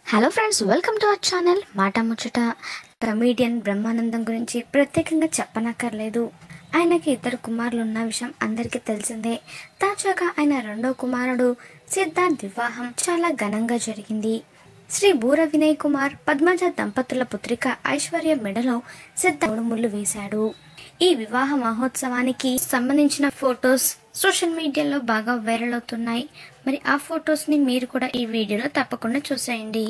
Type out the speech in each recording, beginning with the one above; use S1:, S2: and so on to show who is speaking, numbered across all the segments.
S1: hello friends welcome to our channel Mata Muchata comedian Brahmanandam గురించి ప్రత్యేకంగా చెప్పనక్కర్లేదు ఆయనకి ఇద్దరు కుమారులు ఉన్న విషయం అందరికీ తెలిసిందే తాజాగా ఆయన రెండో కుమారుడు సిద్ధార్థ్ వివాహం చాలా ఘనంగా జరిగింది శ్రీ బూర వినయ్ కుమార్ పద్మజ దంపతుల పుత్రిక ఐశ్వర్య మెడలో సిద్ధార్థ ముళ్ళు వేశాడు ఈ వివాహ మహోత్సవానికి సంబంధించిన ఫొటోస్ సోషల్ మీడియాలో బాగా వైరల్ అవుతున్నాయి మరి ఆ ఫొటోస్ ని మీరు కూడా ఈ వీడియోలో తప్పకుండా చూసేయండి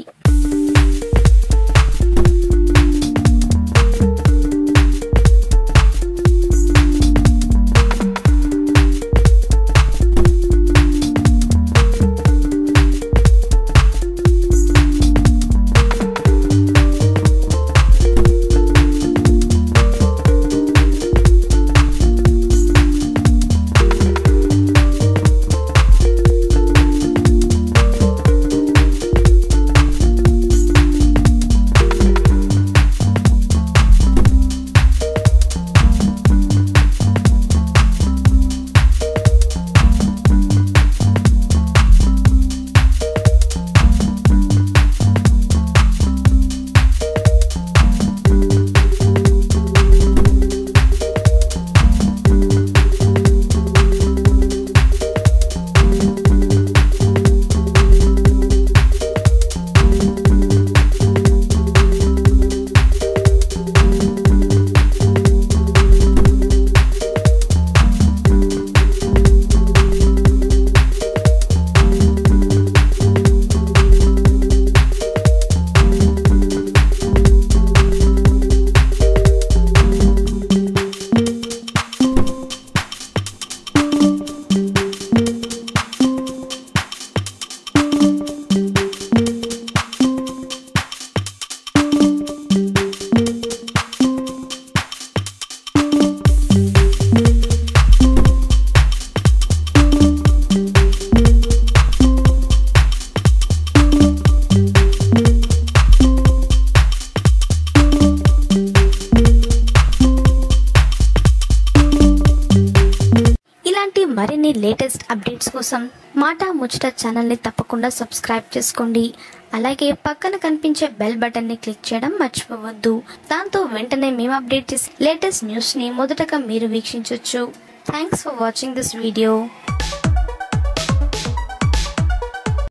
S1: ఇలాంటి మరిన్ని లేటెస్ట్ అప్డేట్స్ కోసం మాట ముచ్చట ఛానల్ని తప్పకుండా సబ్స్క్రైబ్ చేసుకోండి అలాగే పక్కన కనిపించే బెల్ బటన్ని క్లిక్ చేయడం మర్చిపోవద్దు దాంతో వెంటనే మేము అప్డేట్ చేసే లేటెస్ట్ న్యూస్ని మొదటగా మీరు వీక్షించవచ్చు thanks for watching this video